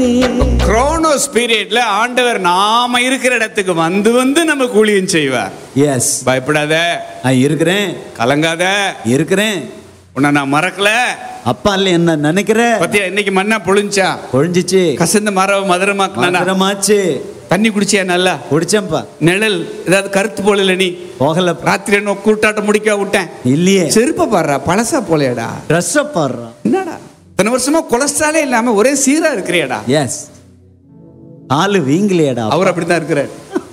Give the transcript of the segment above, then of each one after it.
நீ குரோனோஸ் பீரியட்ல ஆண்டவர் நாம இருக்கிற இடத்துக்கு வந்து வந்து நம்ம ஊழியம் செய்வார் எஸ் பயப்படாத நான் இருக்கிறேன் கலங்காத இருக்கிறேன் உன்னை நான் மறக்கல அப்பா இல்ல என்ன நினைக்கிற பத்தியா இன்னைக்கு மண்ணா பொழிஞ்சா பொழிஞ்சிச்சு கசந்த மரவை மதுரமாக்கினா மதுரமாச்சு தண்ணி குடிச்சியா நல்லா குடிச்சேன்ப்பா நிழல் ஏதாவது கருத்து போல நீ போகலப்பா ராத்திரி என்ன கூட்டாட்டம் முடிக்க விட்டேன் இல்லையே செருப்ப பாடுறா பழசா போலையடா ட்ரெஸ் பாடுறான் என்னடா இத்தனை வருஷமா கொலஸ்ட்ராலே இல்லாம ஒரே சீரா இருக்கிறியடா எஸ் காலு வீங்கலையடா அவர் அப்படித்தான் இருக்கிறார்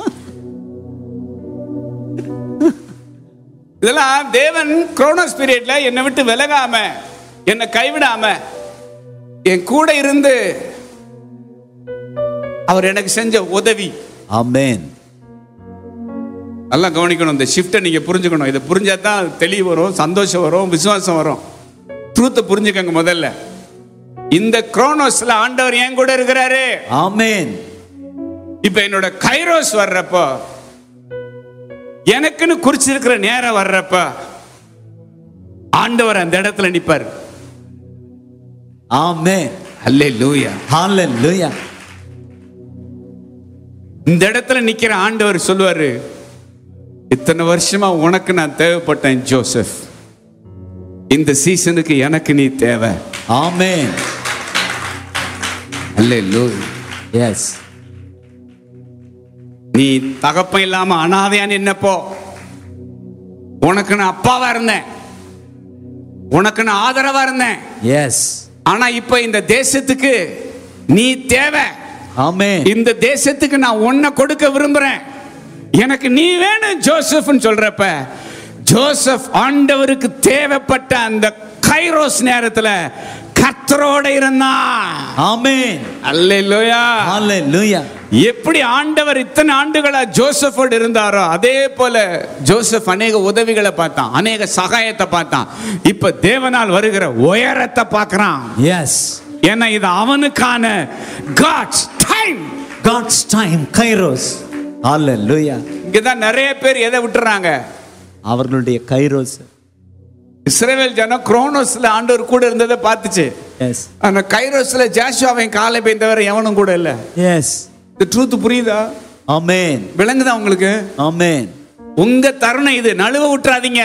இதெல்லாம் தேவன் குரோனோஸ் பீரியட்ல என்னை விட்டு விலகாம என்னை கைவிடாம என் கூட இருந்து அவர் எனக்கு செஞ்ச உதவி ஆமென் நல்லா கவனிக்கணும் இந்த ஷிஃப்ட்டை நீங்க புரிஞ்சுக்கணும் இதை புரிஞ்சா தான் தெளிவு வரும் சந்தோஷம் வரும் விசுவாசம் வரும் ட்ரூத்தை புரிஞ்சுக்கங்க முதல்ல இந்த குரோனோஸ்ல ஆண்டவர் என் கூட இருக்கிறாரு ஆமென் இப்ப என்னோட கைரோஸ் வர்றப்போ எனக்குன்னு குறிச்சிருக்கிற நேரம் வர்றப்ப ஆண்டவர் அந்த இடத்துல நிப்பார் ஆமென் அல்லே லூயா ஹalleluya இந்த இடத்துல நிக்கிற ஆண்டவர் சொல்லுவாரு இத்தனை வருஷமா உனக்கு நான் தேவைப்பட்டேன் ஜோசப் இந்த சீசனுக்கு எனக்கு நீ தேவை ஆமென் அல்லே லூயா எஸ் நீ தகப்பன் இல்லாம அனாதையா நின்னப்போ உனக்கு நான் அப்பாவா இருந்தேன் உனக்கு நான் ஆதரவா இருந்தேன் எஸ் ஆனா இப்ப இந்த தேசத்துக்கு நீ தேவை ஆமென் இந்த தேசத்துக்கு நான் உன்னை கொடுக்க விரும்புறேன் எனக்கு நீ வேணும் ஜோசப்னு சொல்றப்ப ஜோசப் ஆண்டவருக்கு தேவைப்பட்ட அந்த கைரோஸ் நேரத்துல கர்த்தரோட இருந்தான் ஆமென் அல்லேலூயா ஹalleluya எப்படி ஆண்டவர் இத்தனை ஆண்டுகளா ஜோசஃபோடு இருந்தாரோ அதே போல ஜோசப் அநேக உதவிகளை பார்த்தான் அநேக சகாயத்தை பார்த்தான் இப்ப தேவனால் வருகிற உயரத்தை பார்க்கறான் எஸ் ஏன்னா இது அவனுக்கான God's time God's time kairos hallelujah இங்கதான் நிறைய பேர் எதை விட்டுறாங்க அவர்களுடைய கைரோஸ் இஸ்ரேல் ஜனம் குரோனோஸ்ல ஆண்டவர் கூட இருந்ததை பார்த்துச்சு எஸ் ஆனா கைரோஸ்ல ஜாஷுவாவின் காலை பெய்தவரை எவனும் கூட இல்ல எஸ் இந்த ட்ரூத் புரியுதா ஆமென் விளங்குதா உங்களுக்கு ஆமென் உங்க தருணம் இது நழுவ விட்டுறாதீங்க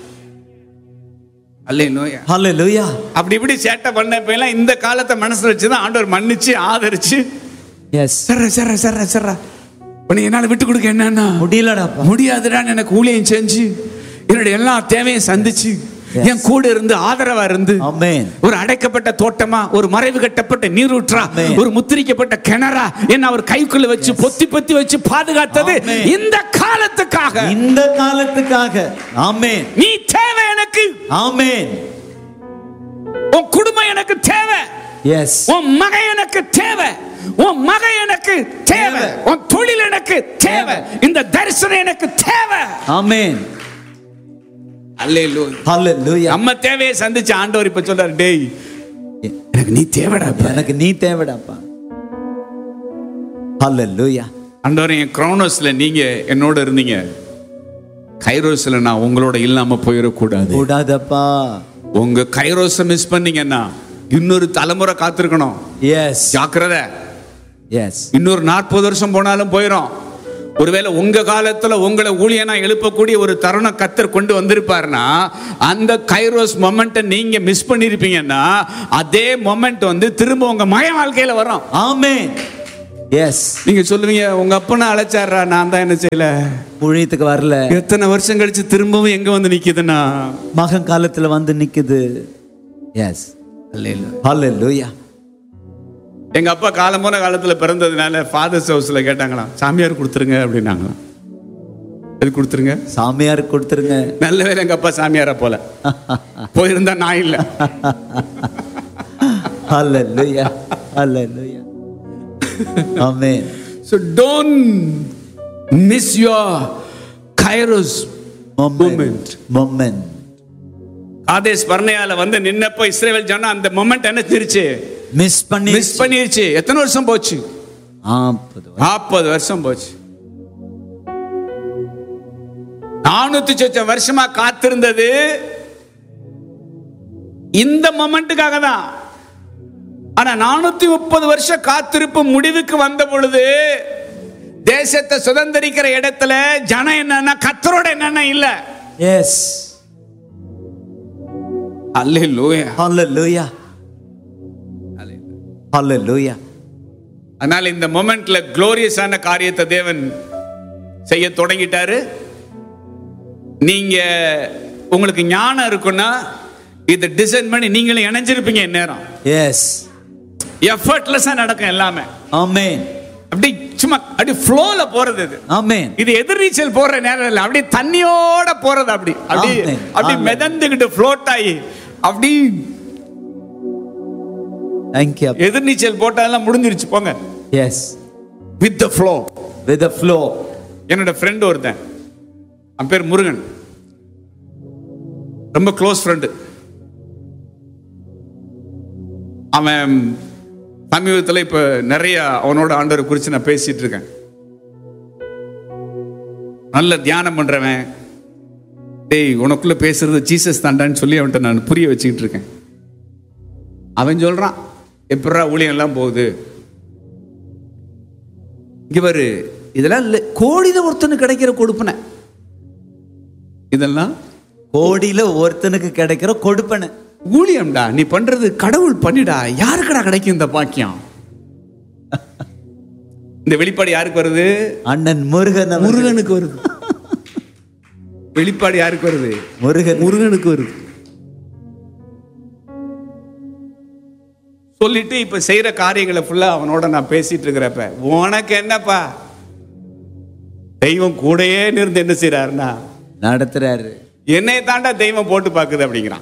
அல்லே நோயா hallelujah அப்படி இப்படி சேட்டை பண்ண எல்லாம் இந்த காலத்தை மனசுல வச்சுதான் ஆண்டவர் மன்னிச்சு ஆதரிச்சு எஸ் சர்ற சர்ற சர்ற சர்ற உன்னை என்னால விட்டு கொடுக்க என்னன்னா முடியலடாப்பா முடியாதுடான்னு எனக்கு ஊழியம் செஞ்சு என்னுடைய எல்லா தேவையும் சந்திச்சு என் கூட இருந்து ஆதரவா இருந்து ஆமென் ஒரு அடைக்கப்பட்ட தோட்டமா ஒரு மறைவு கட்டப்பட்ட நீரூற்றா ஆமென். ஒரு முத்திரிக்கப்பட்ட கிணறா என்ன அவர் கைக்குள்ள வச்சு பொத்தி பொத்தி வச்சு பாதுகாத்தது ஆமென். இந்த காலத்துக்காக இந்த காலத்துக்காக ஆமென் நீ தேவை எனக்கு ஆமென் உன் குடும்பம் எனக்கு தேவை எஸ் உன் மகன் எனக்கு தேவை உன் மகன் எனக்கு தேவை தேவை. உன் தொழில் எனக்கு தேவை இந்த தரிசனம் எனக்கு தேவை ஆமென் அல்லேலூயா hallelujah நம்ம தேவையை சந்திச்ச ஆண்டவர் இப்ப சொல்றாரு டேய் எனக்கு நீ தேவைடா இப்ப." எனக்கு நீ தேவைடாப்பா hallelujah ஆண்டவர் என் குரோனோஸ்ல நீங்க என்னோட இருந்தீங்க கைரோஸ்ல நான் உங்களோட இல்லாம போயிடக்கூடாது கூடாதப்பா உங்க கைரோஸை மிஸ் பண்ணீங்கன்னா இன்னொரு தலைமுறை காத்திருக்கணும் எஸ் ஜாக்கிரதை எஸ் இன்னொரு நாற்பது வருஷம் போனாலும் போயிடும் ஒருவேளை உங்க காலத்துல உங்களை ஊழியனா எழுப்பக்கூடிய ஒரு தருணம் கத்தர் கொண்டு வந்திருப்பாருன்னா அந்த கைரோஸ் மொமெண்ட்டை நீங்க மிஸ் பண்ணிருப்பீங்கன்னா அதே மொமெண்ட் வந்து திரும்ப உங்க மய வாழ்க்கையில வரும் ஆமென் எஸ் நீங்க சொல்லுவீங்க உங்க அப்பனை அழைச்சாரா நான் தான் என்ன செய்யல ஊழியத்துக்கு வரல எத்தனை வருஷம் கழிச்சு திரும்பவும் எங்க வந்து நிக்குதுன்னா மகன் காலத்துல வந்து நிக்குது எஸ் hallelujah எங்க அப்பா காலமான காலத்துல பிறந்ததுனால ஃபாதர்ஸ் ஹவுஸ்ல கேட்டாங்களாம் சாமியார் கொடுத்துருங்க அப்படின்னாங்களாம் எது கொடுத்துருங்க சாமியார் கொடுத்துருங்க நல்ல வேலை எங்க அப்பா சாமியாரா போல போயிருந்தா நான் இல்ல hallelujah hallelujah amen so don't miss your kairos moment moment ஆதேஸ் பர்ணையால வந்து நின்னப்போ இஸ்ரேல் ஜனம் அந்த மொமெண்ட் என்ன திருச்சு மிஸ் பண்ணி மிஸ் பண்ணிருச்சு எத்தனை வருஷம் போச்சு நாற்பது நாற்பது வருஷம் போச்சு நானூத்தி சொச்சம் வருஷமா காத்திருந்தது இந்த மொமெண்ட்டுக்காக தான் ஆனா நானூத்தி முப்பது வருஷ காத்திருப்பு முடிவுக்கு வந்த பொழுது தேசத்தை சுதந்திரிக்கிற இடத்துல ஜனம் என்னன்னா கத்தரோட என்னன்னா இல்ல எஸ் அல்லேலூயா ஹalleluya ஹalleluya அதனால இந்த மொமெண்ட்ல குளோரியஸான காரியத்தை தேவன் செய்ய தொடங்கிட்டாரு நீங்க உங்களுக்கு ஞானம் இருக்குன்னா இதை டிசைன் பண்ணி நீங்களும் இணைஞ்சிருப்பீங்க இந்நேரம் எஸ் எஃபர்ட்லெஸ்ஸா நடக்கும் எல்லாமே ஆமென் அப்படி சும்மா அப்படி ஃப்ளோல போறது இது ஆமென் இது எதிர்நீச்சல் போற நேரம் இல்லை அப்படியே தண்ணியோட போறது அப்படி அப்படி Amen. அப்படி Amen. மிதந்துகிட்டு ஃப்ளோட் ஆகி அப்படி thank you எதிர்நீச்சல் போட்டதெல்லாம் முடிஞ்சிருச்சு போங்க yes with the flow with the flow என்னோட ஃப்ரெண்ட் ஒருத்தன் அவன் பேர் முருகன் ரொம்ப க்ளோஸ் ஃப்ரெண்டு அவன் சமீபத்தில் இப்போ நிறைய அவனோட ஆண்டவரை குறித்து நான் பேசிட்டு இருக்கேன் நல்ல தியானம் பண்றவன் டேய் உனக்குள்ள பேசுறது ஜீசஸ் தாண்டான்னு சொல்லி அவன்கிட்ட நான் புரிய வச்சுக்கிட்டு இருக்கேன் அவன் சொல்றான் எப்படா ஊழியம் எல்லாம் போகுது இங்க பாரு இதெல்லாம் இல்லை கோடியில ஒருத்தனுக்கு கிடைக்கிற கொடுப்பன இதெல்லாம் கோடியில ஒருத்தனுக்கு கிடைக்கிற கொடுப்பனை ஊழியம்டா நீ பண்றது கடவுள் பண்ணிடா யாருக்குடா கிடைக்கும் இந்த பாக்கியம் இந்த வெளிப்பாடு யாருக்கு வருது அண்ணன் முருகன் அவர்கள். முருகனுக்கு வருது வெளிப்பாடு யாருக்கு வருது முருகன் முருகனுக்கு வருது சொல்லிட்டு இப்ப செய்யற காரியங்களை ஃபுல்லா அவனோட நான் பேசிட்டு இருக்கிறப்ப உனக்கு என்னப்பா தெய்வம் கூடயே இருந்து என்ன செய்யறாருன்னா நடத்துறாரு என்னை தாண்டா தெய்வம் போட்டு பாக்குது அப்படிங்கிறான்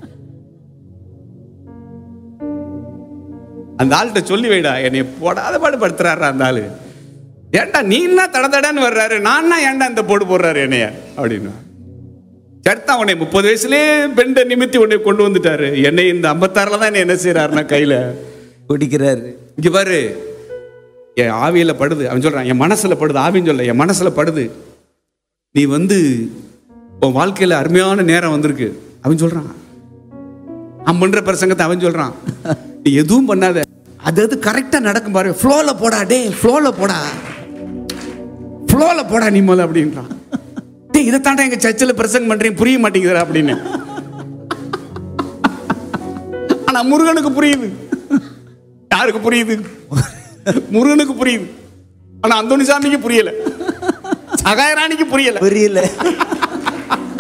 அந்த ஆள்கிட்ட சொல்லி வைடா என்னை போடாத பாடு படுத்துறாரு அந்த ஆளு ஏன்டா நீ என்ன தட தடன்னு வர்றாரு நான் ஏன்டா இந்த போடு போடுறாரு என்னைய அப்படின்னு சரிதான் உன்னை முப்பது வயசுலயே பெண்டை நிமித்தி உன்னை கொண்டு வந்துட்டாரு என்னை இந்த ஐம்பத்தாறுல தான் என்னை என்ன செய்யறாருன்னா கையில குடிக்கிறாரு இங்க பாரு என் ஆவியில படுது அவன் சொல்றான் என் மனசுல படுது ஆவின்னு சொல்ல என் மனசுல படுது நீ வந்து உன் வாழ்க்கையில அருமையான நேரம் வந்திருக்கு அவன் சொல்றான் அவன் பண்ற பிரசங்கத்தை அவன் சொல்றான் நீ எதுவும் பண்ணாத அது அது கரெக்டா நடக்கும் பாரு ஃப்ளோல போடா டே ஃப்ளோல போடா ஃப்ளோல போடா நீ முதல்ல அப்படின்றான் டேய் இதை தாண்டா எங்க சர்ச்சில் பிரசங்கம் பண்றீங்க புரிய மாட்டேங்குதுடா அப்படின்னு ஆனா முருகனுக்கு புரியுது யாருக்கு புரியுது முருகனுக்கு புரியுது ஆனா அந்தோணி சாமிக்கு புரியல சகாயராணிக்கு புரியல புரியல